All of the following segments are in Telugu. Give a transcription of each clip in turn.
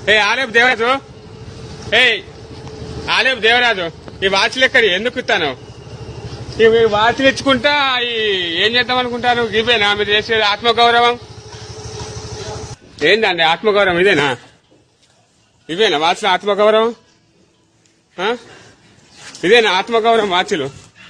ఏ ఆలేపు దేవరాజు ఏ ఆలేపు దేవరాజు ఈ వాచ్లు ఎక్కడి ఎందుకు ఇస్తాను ఇవి వాచ్లు ఇచ్చుకుంటా ఈ ఏం చేద్దాం అనుకుంటారు ఇవేనా మీరు చేసేది ఆత్మగౌరవం ఏందండి ఆత్మగౌరవం ఇదేనా ఇవేనా వాచ్లు ఆత్మగౌరవం ఆ? ఇదేనా ఆత్మగౌరవం వాచ్లు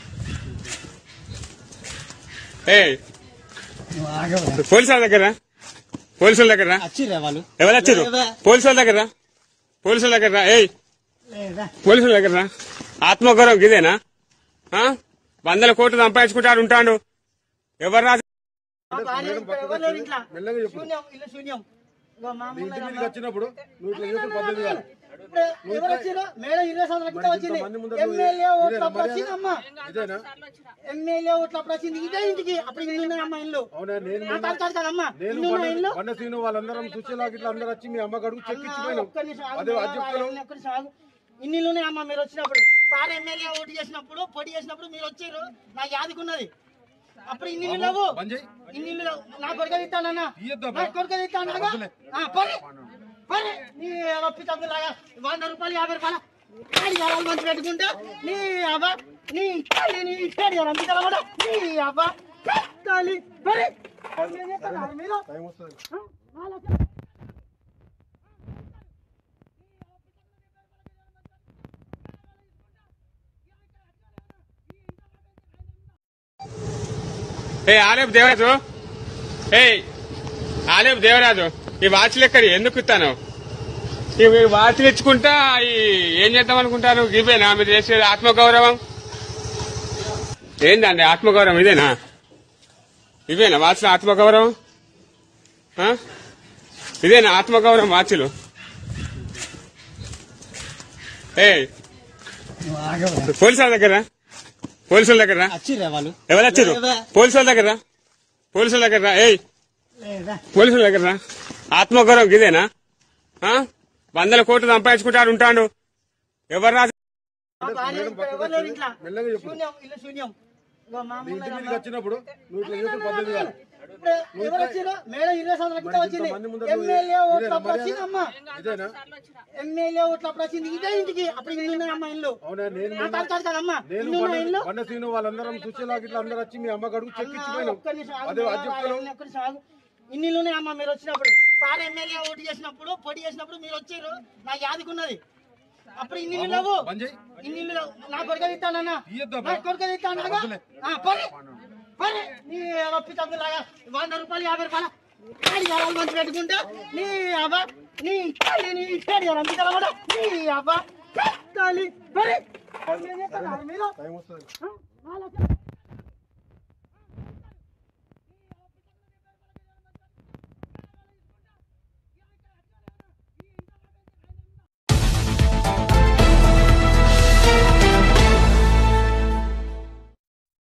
ఏ పోలీసుల దగ్గర పోలీసుల దగ్గర వచ్చిర్రా వాళ్ళు ఎవరు వచ్చారు లేదా. పోలీసుల దగ్గర పోలీసుల దగ్గర ఏయ్ లేదా పోలీసుల దగ్గర ఆత్మగౌరవం ఇదేనా ఆ? వందల కోట్లు సంపాదించుకుంటాడు ఉంటాడు ఎవరు రాజు మా భార్య ఇక్కడ ఎవరు లేరు ఇంట్లో. మెల్లగా చెప్పు. శూన్యం ఇల్లు శూన్యం ఇగో మా అమ్మ ఇంటి ఉన్నదమ్మా. మీదకి వచ్చినప్పుడు నువ్వు ఇట్లా చేసిన పద్ధతి కాదు ఇప్పుడు ఎవరు వచ్చిర్రు? మేడం ఇరవై సంవత్సరాల క్రితం వచ్చింది మంది ముందర ఎమ్మెల్యే ఓట్లు ఇదేనా అప్పుడు మర్యాద? వచ్చింది అమ్మ ఇదేనా ఎమ్మెల్యే ఓట్లు అప్పుడు వచ్చింది ఇదే ఇంటికి అప్పుడు ఇల్లు ఉన్నాయి అమ్మ ఇల్లు అవునా నేను ఆ, కాదు కాదు కాదు అమ్మ నేను ఇల్లు ఉన్నాయి ఇల్లు బండ శ్రీను వాళ్ళందరం సుశీలాకి ఇట్లా అందరూ వచ్చి మీ అమ్మ గడుగు చెక్ ఇచ్చిపోయినాం ఒక్క నిమిషం ఆగు. అదే అది చెప్తున్నావు ఒక్క నిమిషం ఆగు. ఇన్ని ఇల్లు ఉన్నాయి అమ్మ మీరు వచ్చినప్పుడు సార్ ఎమ్మెల్యే ఓటు చేసినప్పుడు పొడి చేసినప్పుడు మీరు వచ్చారు నాకు యాదికున్నది అప్పుడు ఇన్ని ఇల్లు లేవు బంద్ చేయి ఇన్ని ఇల్లు లేవు. నా కొడుకు ఇస్తానన్నా ఇయ్యొద్దా నా కొడుకు ఇస్తాను పని పని నీ రొప్పి తగ్గులాగా వంద రూపాయలు యాభై రూపాయలు ఏడు వేల మంచి పెట్టుకుంటే నీ అవ్వ నీ తల్లి నీ ఏడు వేల అంతే కదా కూడా నీ అవ్వ తల్లి పని ఏం చేస్తున్నారు మీరు టైం వస్తుంది ఆ? వాళ్ళకి- ఏ ఆలేపు దేవరాజు ఏ ఆలేపు దేవరాజు ఈ వాచ్లు ఎక్కడి ఎందుకు ఇస్తాను ఇవి వాచ్లు ఇచ్చుకుంటా ఈ ఏం చేద్దాం అనుకుంటారు ఇవేనా మీరు చేసేది ఆత్మగౌరవం ఏందండి ఆత్మగౌరవం ఇదేనా ఇవేనా వాచ్లు ఆత్మగౌరవం ఆ? ఇదేనా ఆత్మగౌరవం వాచ్లు ఏ పోలీసుల దగ్గర పోలీసుల దగ్గర వచ్చిర్రా వాళ్ళు ఎవరు వచ్చారు లేదా. పోలీసుల దగ్గర పోలీసుల దగ్గర ఏయ్ లేదా పోలీసుల దగ్గర ఆత్మగౌరవం ఇదేనా ఆ? వందల కోట్లు సంపాదించుకుంటాడు ఉంటాడు ఎవరు రాజు మా భార్య ఇక్కడ ఎవరు లేరు ఇంట్లో. మెల్లగా చెప్పు శూన్యం ఇల్లు శూన్యం ఇగో మా అమ్మ ఇంటి మీదకి ఉన్నదమ్మా. వచ్చినప్పుడు నువ్వు ఇట్లా చేసిన పద్ధతి కాదు ఇప్పుడు ఎవరు వచ్చిర్రు? మేడం ఇరవై సంవత్సరాల క్రితం వచ్చింది మంది ముందర ఎమ్మెల్యే ఓట్లు ఇదేనా అప్పుడు వచ్చింది అమ్మ ఇదేనా ఎమ్మెల్యే ఓట్లు అప్పుడు వచ్చింది ఇదే ఇంటికి అప్పుడు ఇల్లు ఉన్నాయి అమ్మ ఇల్లు అవునా నేను ఆ, కాదు కాదు కాదు అమ్మ నేను ఇల్లు ఉన్నాయి ఇల్లు బండ శ్రీను వాళ్ళందరం సుశీలాకి ఇట్లా అందరూ వచ్చి మీ అమ్మ గడుగు చెక్ ఇచ్చిపోయినాం ఒక్క నిమిషం ఆగు. అదే అది చెప్తున్నావు ఒక్క నిమిషం ఆగు. ఇన్ని ఇల్లు ఉన్నాయి అమ్మ మీరు వచ్చినప్పుడు సార్ ఎమ్మెల్యే ఓటు చేసినప్పుడు పొడి చేసినప్పుడు మీరు వచ్చారు నాకు యాదికున్నది అప్పుడు ఇన్ని ఇల్లు లేవు బంద్ చేయి ఇన్ని ఇల్లు లేవు. నా కొడుకు ఇస్తానన్నా ఇయ్యొద్దా నా కొడుకు ఇస్తాను పని పని నీ రొప్పి తగ్గులాగా వంద రూపాయలు యాభై రూపాయలు ఏడు వేల మంచి పెట్టుకుంటే నీ అవ్వ నీ తల్లి నీ ఏడు వేల అంతే కదా కూడా నీ అవ్వ తల్లి పని ఏం చేస్తున్నారు మీరు టైం వస్తుంది ఆ? వాళ్ళకి-